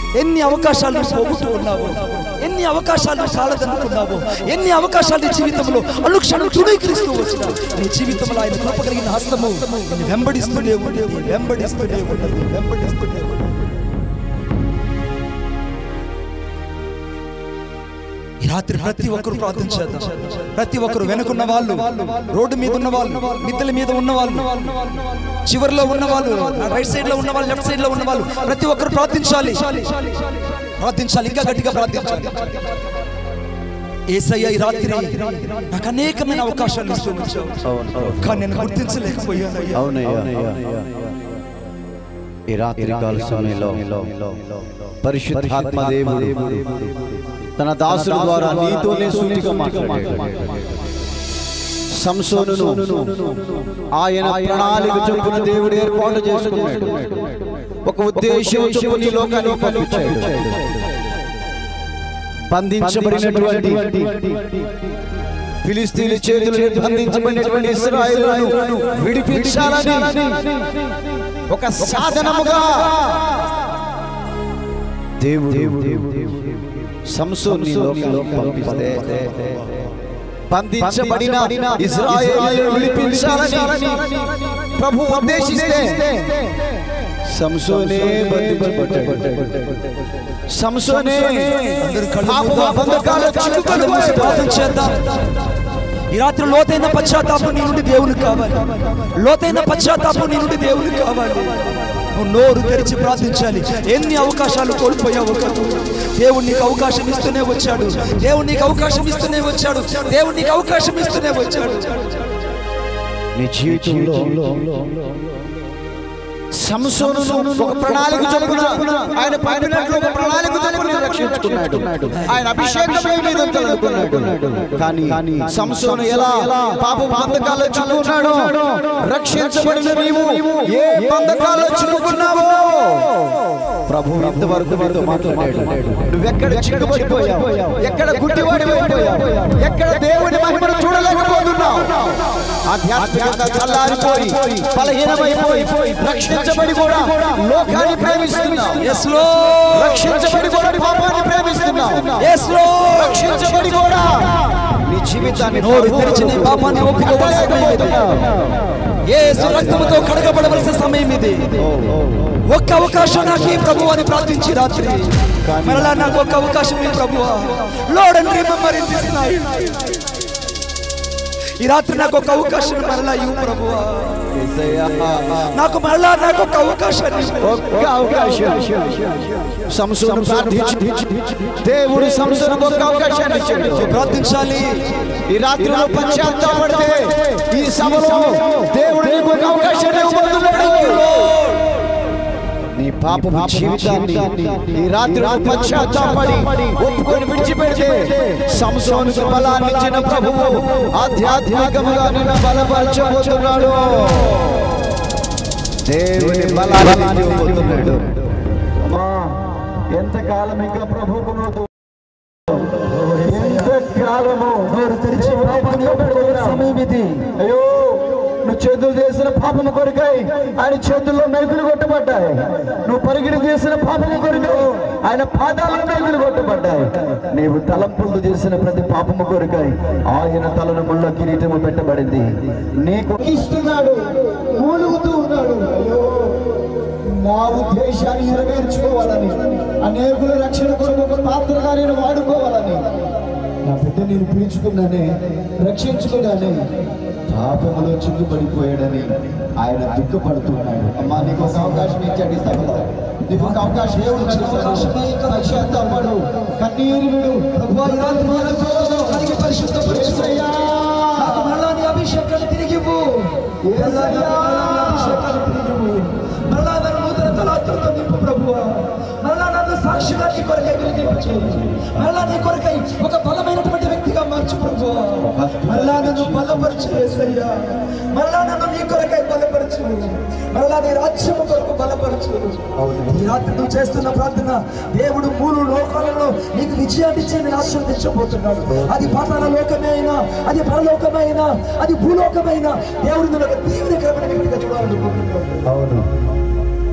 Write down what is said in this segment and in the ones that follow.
ఎన్ని అవకాశాలు పోగొట్టుకున్నావు ఎన్ని అవకాశాలు చాలదనుకున్నావు ఎన్ని అవకాశాలు నీ జీవితంలో అనుక్షణం తృణీకరిస్తూ వచ్చిన నీ జీవితంలో ఆయన కృప కలిగిన హస్తము నిన్ను వెంబడిస్తూనే ఉండేది వెంబడిస్తూనే ఉన్నది వెంబడిస్తూనే ఉన్నది ఈ రాత్రి ప్రతి ఒక్కరు ప్రార్థన చేద్దాం ప్రతి ఒక్కరు వెనుకున్న వాళ్ళు రోడ్డు మీద ఉన్న వాళ్ళు మిద్దెల మీద ఉన్న వాళ్ళు చివరిలో ఉన్న వాళ్ళు రైట్ సైడ్ లో ఉన్న వాళ్ళు లెఫ్ట్ సైడ్ లో ఉన్న వాళ్ళు ప్రతి ఒక్కరు ప్రార్థించాలి ప్రార్థించాలి ఇంకా గట్టిగా ప్రార్థించాలి ఏసయ్య ఈ రాత్రి నాకు అనేకమైన అవకాశాలు ఇస్తూ వచ్చావు కానీ నేను గుర్తించలేకపోయాను అయ్యా. అవునయ్యా ఈ రాత్రి కాల సమయంలో పరిశుద్ధాత్మ దేవుడు తన దాసుల ద్వారా నీతోనే సూటిగా మాట్లాడాడు సంసోనును ఆయన ప్రణాళిక చొప్పున దేవుడు ఏర్పాటు చేసుకున్నాడు ఒక ఉద్దేశం చొప్పున ఈ లోకాన్ని పంపించాడు బంధించబడినటువంటి ఫిలిస్తీన్ల చేతులు బంధించబడినటువంటి ఇస్రాయేలును విడిపించాలని ఒక సాధనముగా దేవుడు సంసోన్ని లోకంలో పంపిస్తే బంధించబడిన ఇజ్రాయేలు విడిపించాలని ప్రభు ఉద్దేశిస్తే సంసోనే బంధించబడ్డాడు సంసోనే పాప బంధకాల కళ్ళు మూసి ప్రార్థన చేద్దాం ఈ రాత్రి లోతైన పశ్చాత్తాపం నీ నుండి దేవునికి కావాలి లోతైన పశ్చాత్తాపం నీ నుండి దేవునికి కావాలి నువ్వు నోరు తెరిచి ప్రార్థించాలి ఎన్ని అవకాశాలు కోల్పోయావు కదా దేవుడు నీకు అవకాశం ఇస్తూనే వచ్చాడు దేవుడు నీకు అవకాశం ఇస్తూనే వచ్చాడు దేవుడు నీకు అవకాశం ఇస్తూనే వచ్చాడు నీ జీవితంలో సంసోనును ఒక ప్రణాళిక చొప్పున ఆయన పంపినట్లు ఒక ప్రణాళిక చొప్పున రక్షించుకున్నాడు ఆయన అభిషేకమే మీద తలుకున్నాడు కానీ సంసోను ఎలా పాప బంధకాల్లో చిక్కున్నాడో రక్షించబడిన నీవు ఏ బంధకాల్లో చిక్కుకున్నావో ప్రభు ఇంతవరకు నీతో మాట్లాడాడు నువ్వెక్కడ చిక్కుపడిపోయావు ఎక్కడ గుడ్డివాడిపోయావు ఎక్కడ దేవుని మహిమను చూడలేకపోతున్నావు ఆధ్యాత్మికంగా చల్లారిపోయి బలహీనమైపోయి రక్షించబడి కూడా లోకాన్ని ప్రేమిస్తున్నావు Yes, Lord. రక్షించబడి కూడా పాపాన్ని ప్రేమిస్తున్నావు Yes, Lord. రక్షించబడి కూడా నీ జీవితాన్ని నోరు తెరిచి నీ పాపాన్ని ఒప్పుకోవలసిన సమయం ఇది. యేసు రక్తముతో కడగబడవలసిన సమయం ఇది ఒక్క అవకాశం నాకు ఈ ప్రభు అని ప్రార్థించి రాత్రి మరలా నాకు ఒక్క అవకాశం ఈ ప్రభు lord and remember in this night ఈ రాత్రి నాకు ఒక అవకాశం మరలా ఇవ్వు ప్రభు నాకు మరలా నాకు ఒక అవకాశాన్ని ఇవ్వు. ఒక్క అవకాశం సంసోను ప్రార్థించి దేవుడు సంసోనుకు ఒక్క అవకాశాన్ని ఇచ్చాడు ప్రార్థించాలి ఈ రాత్రిలో పశ్చాత్తాపడితే ఈ సభలో దేవుడు నీకు ఒక అవకాశాన్ని ఇవ్వబోతున్నాడు నీ పాప జీవితాన్ని ఈ రాత్రి పశ్చాత్తాపడి ఒప్పుకొని విడిచిపెడితే సంసోనుకు బలాన్ని ఇచ్చిన ప్రభువు ఆధ్యాత్మికముగా నిన్ను బలపరచబోతున్నాడు దేవుని బలాన్ని ఇవ్వబోతున్నాడు అమ్మా ఎంతకాలం ఇంకా ప్రభువుకు నువ్వు ఎంతకాలము నోరు తెరిచి పాపాన్ని ఒప్పుకోవలసిన సమయం ఇది అయ్యో నువ్వు చేతులు చేసిన పాపము కొరికాయి ఆయన చేతుల్లో నైపులు కొట్టబడ్డాయి నువ్వు పరిగిడి చేసిన పాపము కొరకు ఆయన పాదాల్లో నైపులు కొట్టబడ్డాయి నీవు తలంపులు చేసిన ప్రతి పాపము కొరికాయి ఆయన తలను ముళ్ళ కిరీటము పెట్టబడింది నీకు ఇస్తున్నాడు మూలుగుతూ ఉన్నాడు అయ్యో నా ఉద్దేశాన్ని నెరవేర్చుకోవాలని అనేకుల రక్షణ కొరకు ఒక పాత్రగా నేను వాడుకోవాలని నా బిడ్డ నేను పీల్చుకున్నానే రక్షించుకున్నానే పాపములో చిక్కుపడిపోయాడని ఆయన దుఃఖపడుతున్నాడు అమ్మా నీకు ఒక అవకాశం ఇచ్చాడు ఈ సభలో నీకు ఒక అవకాశం ఏమున్నది పశ్చాత్తాపడు కన్నీరు విడు ప్రభువా, ఈ రాత్రి మానవులను కడిగి పరిశుద్ధపరచు. యేసయ్యా, నాకు మరలా నీ అభిషేకాన్ని తిరిగి ఇవ్వు. యేసయ్యా, అభిషేకాన్ని తిరిగి ఇవ్వు. మరలా నన్ను నూతన తలాంతులతో నింపు ప్రభువా మరలా నన్ను సాక్షిగా నీ కొరకై వెలిగించు మరలా నీ కొరకై ఒక బలమైనటువంటి వ్యక్తిగా మార్చు ప్రభువా మరలా నన్ను బలపరచు యేసయ్యా మరలా నన్ను నీ కొరకై బలపరచు మరలా నీ రాజ్యము కొరకు బలపరచు ఈ రాత్రి నువ్వు చేస్తున్న ప్రార్థన దేవుడు మూడు లోకాలలో నీకు విజయాన్ని ఇచ్చి నేను ఆశీర్వదించబోతున్నాడు అది పాతాల లోకమే అయినా అది పరలోకమే అయినా అది భూలోకమైనా దేవుడు నిన్ను ఒక దీవెనకరమైన వ్యక్తిగా చూడాలనుకుంటున్నాడు అవును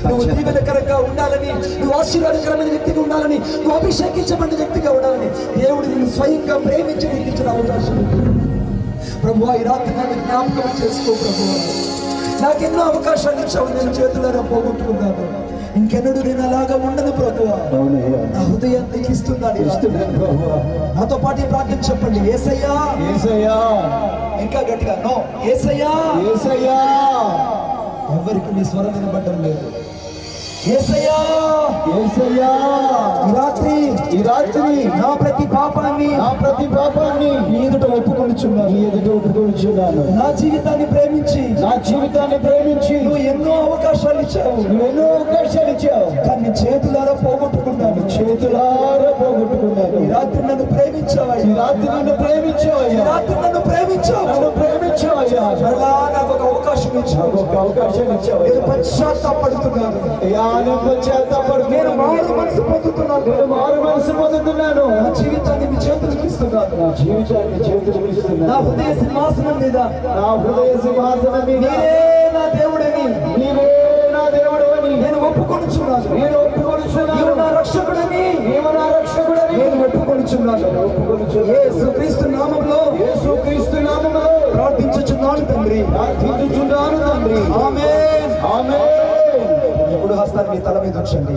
నువ్వు దీవెనకరంగా ఉండాలని నువ్వు ఆశీర్వాదకరమైన వ్యక్తిగా ఉండాలని నువ్వు అభిషేకించబడిన వ్యక్తిగా ఉండాలని దేవుడు నిన్ను స్వయంగా ప్రేమించి నీకు ఇచ్చిన అవకాశం ఉంది. ప్రభు ఈ రాత్రి నన్ను జ్ఞాపకం చేసుకో ప్రభు నాకెన్నో అవకాశాలు ఇచ్చావు నేను చేతులారా పోగొట్టుకున్నాను ఇంకెన్నడూ నేను అలాగా ఉండను ప్రభు అవునయ్యా నా హృదయాన్ని నీకు ఇస్తున్నాను ఈ రాత్రి. ఇస్తున్నాను ప్రభువా నాతో పాటు ఈ ప్రార్థన చెప్పండి ఏసయ్యా ఏసయ్యా ఇంకా గట్టిగా నో ఏసయ్యా ఏసయ్యా ఎవరికి నీ స్వరం వినబడ్డం లేదు ఏసయ్యా ఏసయ్యా ఈ రాత్రి ఈ రాత్రి నా ప్రతి పాపాన్ని నా ప్రతి పాపాన్ని నీ ఎదుట ఒప్పుకొనుచున్నాను నీ ఎదుట ఒప్పుకొనిచున్నాను నా జీవితాన్ని ప్రేమించి నా జీవితాన్ని ప్రేమించి నువ్వు ఎన్నో అవకాశాలు ఇచ్చావు నువ్వు ఎన్నో అవకాశాలు ఇచ్చావు కానీ చేతులారా పోగొట్టుకున్నాను చేతులారా పోగొట్టుకున్నాను ఈ రాత్రి నన్ను ప్రేమించావా ఈ రాత్రి నన్ను ఈ ప్రేమించావయ్యా రాత్రి నన్ను ప్రేమించావు నన్ను ప్రేమించావయ్యా మరలా నాకు ఒక అవకాశం నాకు ఇచ్చావు ఒక అవకాశం నేను ఇచ్చావయ్యా పశ్చాత్తాపడుతున్నాను అయ్యా నేను నేను చేతపడుతున్నాను మారు మనసు పొందుతున్నాను నేను మారు మనసు పొందుతున్నాను నా జీవితాన్ని మీ చేతులకు ఇస్తున్నాను నా జీవితాన్ని చేతులు నా ఇస్తున్నాను హృదయ సింహాసనం మీద నా హృదయ సింహాసనం మీద మీరే నా దేవుడని నీవే నా దేవుడు అని నేను ఒప్పుకొనుచున్నాను నేను నీవు ఒప్పుకొనిచున్నాను నా రక్షకుడని నీవు నా రక్షకుడని నేను ఒప్పుకొనుచున్నాను ఒప్పుకొనిచున్నాను. యేసుక్రీస్తు నామములో యేసుక్రీస్తు నామములో ప్రార్థించుచున్నాను తండ్రి ప్రార్థించుచున్నాను తండ్రి ఆమేన్ ఆమేన్ ఇప్పుడు హస్తాన్ని మీ తల మీద ఉంచండి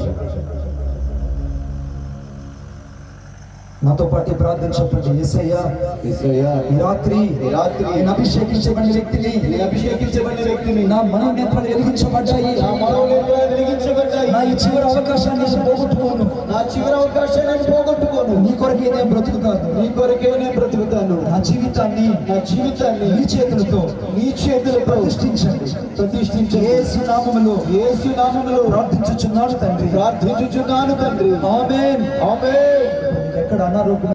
నాతో పాటు ఈ ప్రార్థన చెప్పండి యేసయ్యా యేసయ్యా, ఈ రాత్రి ఈ రాత్రి నేను అభిషేకించబడిన వ్యక్తిని నేను అభిషేకించబడిన వ్యక్తిని నా మనోనేత్రాలు వెలిగించబడ్డాయి నా మనోనేత్రాలు వెలిగించబడ్డాయి నా ఈ చివరి అవకాశాన్ని నేను పోగొట్టుకోను నా చివరి అవకాశాన్ని పోగొట్టుకోను నీ కొరకే నేను బ్రతుకుతాను నీ కొరకే నేను బ్రతుకుతాను నా జీవితాన్ని నా జీవితాన్ని నీ చేతులతో నీ చేతులతో ప్రతిష్ఠించండి ప్రతిష్ఠించే యేసు నామములో యేసు నామములో ప్రార్థించుచున్నాను తండ్రి ప్రార్థించుచున్నాను తండ్రి ఆమేన్ ఆమేన్ ఎక్కడ అనారోగ్యం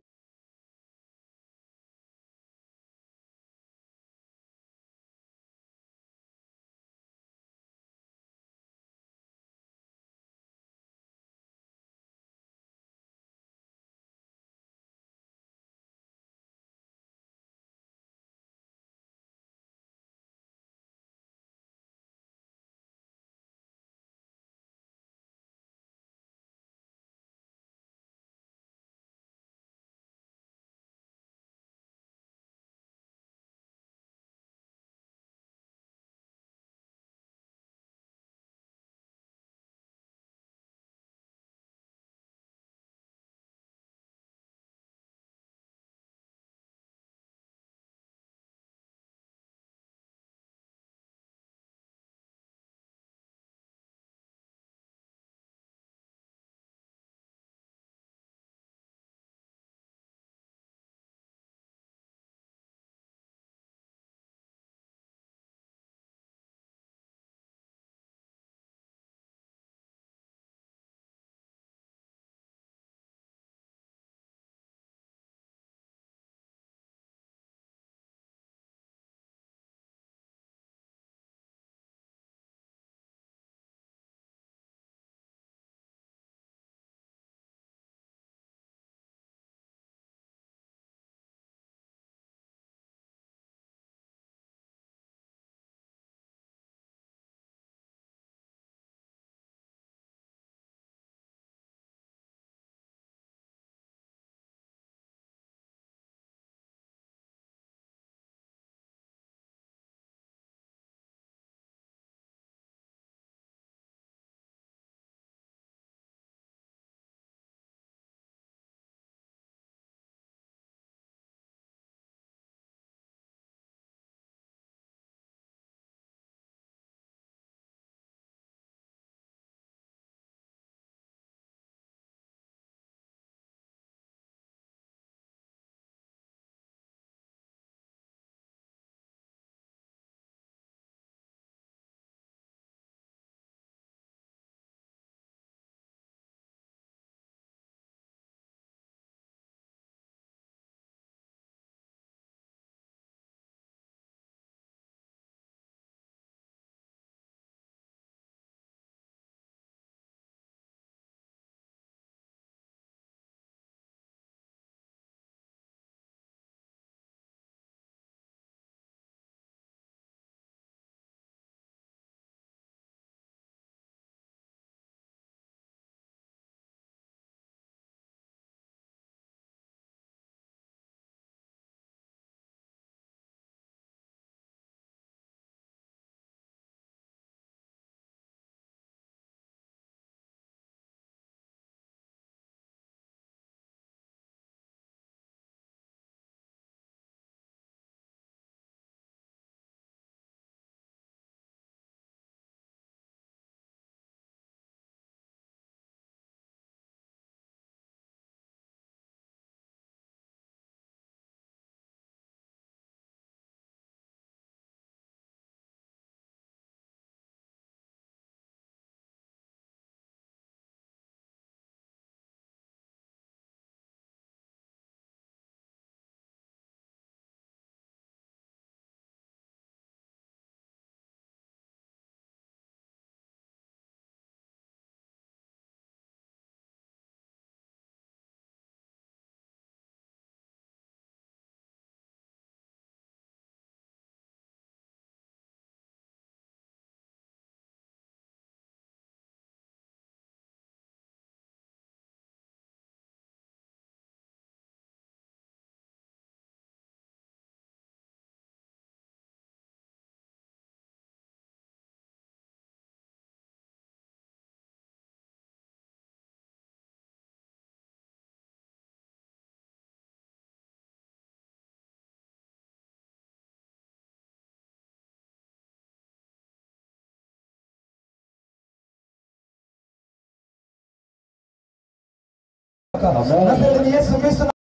గాక నజరేయుడైన యేసుక్రీస్తు